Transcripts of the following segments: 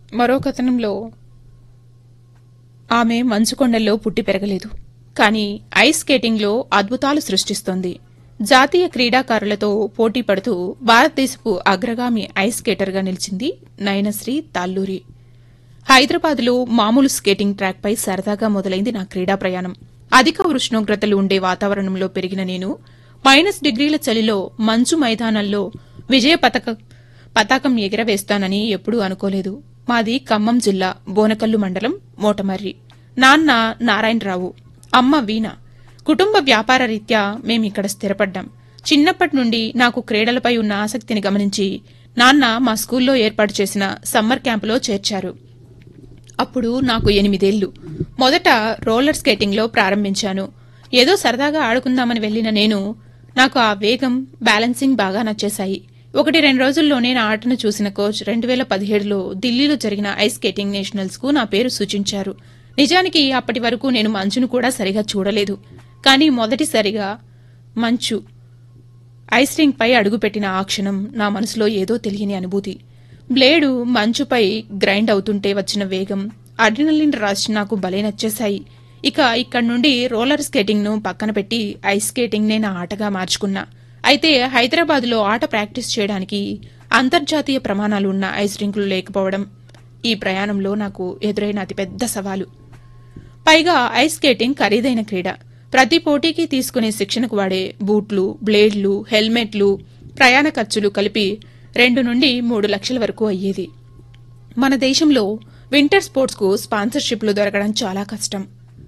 మరో కథనంలో ఆమె మంచుకొండల్లో పుట్టి పెరగలేదు కానీ ఐస్ స్కేటింగ్లో అద్భుతాలు సృష్టిస్తోంది జాతీయ క్రీడాకారులతో పోటీ పడుతూ భారతదేశపు అగ్రగామి ఐస్ స్కేటర్గా నిలిచింది నయనశ్రీ తాల్లూరి హైదరాబాద్లో మామూలు స్కేటింగ్ ట్రాక్పై సరదాగా మొదలైంది నా క్రీడా ప్రయాణం అధిక ఉష్ణోగ్రతలు ఉండే వాతావరణంలో పెరిగిన నేను మైనస్ డిగ్రీల చలిలో మంచు మైదానాల్లో విజయ పతక పతాకం ఎగిరవేస్తానని ఎప్పుడూ అనుకోలేదు మాది ఖమ్మం జిల్లా బోనకల్లు మండలం మోటమర్రి నాన్న నారాయణరావు అమ్మ వీణ కుటుంబ వ్యాపార రీత్యా మేమిక్కడ స్థిరపడ్డాం చిన్నప్పటి నుండి నాకు క్రీడలపై ఉన్న ఆసక్తిని గమనించి నాన్న మా స్కూల్లో ఏర్పాటు చేసిన సమ్మర్ క్యాంపులో చేర్చారు అప్పుడు నాకు ఎనిమిదేళ్లు మొదట రోలర్ స్కేటింగ్లో ప్రారంభించాను ఏదో సరదాగా ఆడుకుందామని వెళ్లిన నేను నాకు ఆ వేగం బ్యాలెన్సింగ్ బాగా నచ్చేశాయి ఒకటి రెండు రోజుల్లోనే నా ఆటను చూసిన కోచ్ రెండు వేల పదిహేడులో ఢిల్లీలో జరిగిన ఐస్ స్కేటింగ్ నేషనల్స్ కు నా పేరు సూచించారు నిజానికి అప్పటి వరకు నేను మంచును కూడా సరిగా చూడలేదు కానీ మొదటిసారిగా మంచు ఐస్ రింగ్ పై అడుగుపెట్టిన ఆ క్షణం నా మనసులో ఏదో తెలియని అనుభూతి బ్లేడు మంచుపై గ్రైండ్ అవుతుంటే వచ్చిన వేగం అడ్రినలిన్ రష్ నాకు భలే నచ్చేశాయి ఇక ఇక్కడి నుండి రోలర్ స్కేటింగ్ ను పక్కన పెట్టి ఐస్ స్కేటింగ్ నే నా ఆటగా మార్చుకున్నా అయితే హైదరాబాద్లో ఆట ప్రాక్టీస్ చేయడానికి అంతర్జాతీయ ప్రమాణాలు ఉన్న ఐస్ రింకులు లేకపోవడం ఈ ప్రయాణంలో నాకు ఎదురైన అతిపెద్ద సవాలు పైగా ఐస్ స్కేటింగ్ ఖరీదైన క్రీడ ప్రతి పోటీకి తీసుకునే శిక్షణకు వాడే బూట్లు బ్లేడ్లు హెల్మెట్లు ప్రయాణ ఖర్చులు కలిపి రెండు నుండి మూడు లక్షల వరకు అయ్యేది మన దేశంలో వింటర్ స్పోర్ట్స్కు స్పాన్సర్షిప్లు దొరకడం చాలా కష్టం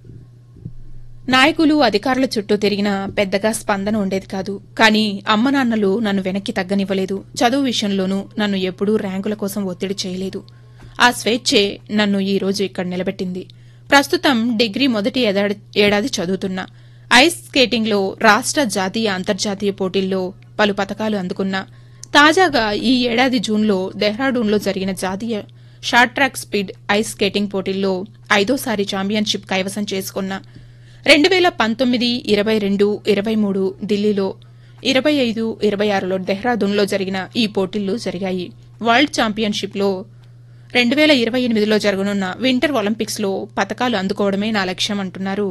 నాయకులు అధికారుల చుట్టూ తిరిగినా పెద్దగా స్పందన ఉండేది కాదు కానీ అమ్మ నాన్నలు నన్ను వెనక్కి తగ్గనివ్వలేదు చదువు విషయంలోనూ నన్ను ఎప్పుడూ ర్యాంకుల కోసం ఒత్తిడి చేయలేదు ఆ స్వేచ్ఛే నన్ను ఈ రోజు ఇక్కడ నిలబెట్టింది ప్రస్తుతం డిగ్రీ మొదటి ఏడాది ఏడాది చదువుతున్నా ఐస్ స్కేటింగ్లో రాష్ట్ర జాతీయ అంతర్జాతీయ పోటీల్లో పలు పతకాలు అందుకున్నా తాజాగా ఈ ఏడాది జూన్లో దెహ్రాడూన్లో జరిగిన జాతీయ short track speed ice skating పోటీల్లో ఐదోసారి ఛాంపియన్షిప్ కైవసం చేసుకున్నా రెండు వేల పంతొమ్మిది ఇరవై రెండు ఇరవై మూడు ఢిల్లీలో ఇరవై ఐదు ఇరవై ఆరులో దెహ్రాదూన్లో జరిగిన ఈ పోటీలు జరిగాయి వరల్డ్ ఛాంపియన్షిప్లో రెండు వేల ఇరవై ఎనిమిదిలో జరగనున్న వింటర్ ఒలింపిక్స్లో పతకాలు అందుకోవడమే నా లక్ష్యం అంటున్నారు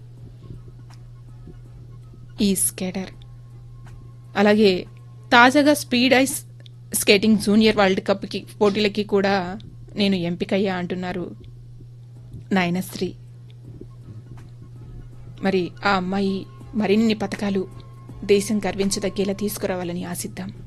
ఈ స్కేటర్ అలాగే తాజాగా speed ice skating junior world కప్కి పోటీలకి కూడా నేను ఎంపికయ్యా అంటున్నారు నయనశ్రీ మరి ఆ అమ్మాయి మరిన్ని పథకాలు దేశం గర్వించదగ్గేలా తీసుకురావాలని ఆశిద్దాం